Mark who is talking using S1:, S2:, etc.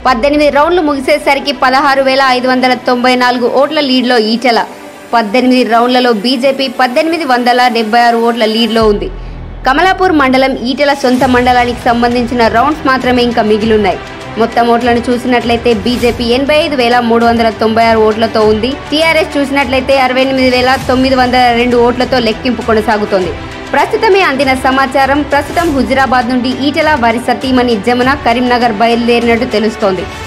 S1: పద్దెనిమిది రౌండ్లు ముగిసేసరికి పదహారు వేల ఐదు వందల తొంభై నాలుగు ఓట్ల లీడ్లో ఈటెల పద్దెనిమిది రౌండ్లలో బీజేపీ పద్దెనిమిది వందల డెబ్బై ఆరు ఓట్ల లీడ్లో ఉంది కమలాపూర్ మండలం ఈటెల సొంత మండలానికి సంబంధించిన రౌండ్స్ మాత్రమే ఇంకా మిగిలున్నాయి మొత్తం ఓట్లను చూసినట్లయితే బీజేపీ ఎనభై ఐదు వేల మూడు వందల తొంభై ఆరు ఓట్లతో ఉంది టీఆర్ఎస్ చూసినట్లయితే అరవై ఎనిమిది వేల తొమ్మిది వందల రెండు ఓట్లతో లెక్కింపు కొనసాగుతోంది ప్రస్తుతమే అందిన సమాచారం ప్రస్తుతం హుజురాబాద్ నుండి ఈటెల వారి సతీమణి జమున కరీంనగర్ బయలుదేరినట్టు తెలుస్తోంది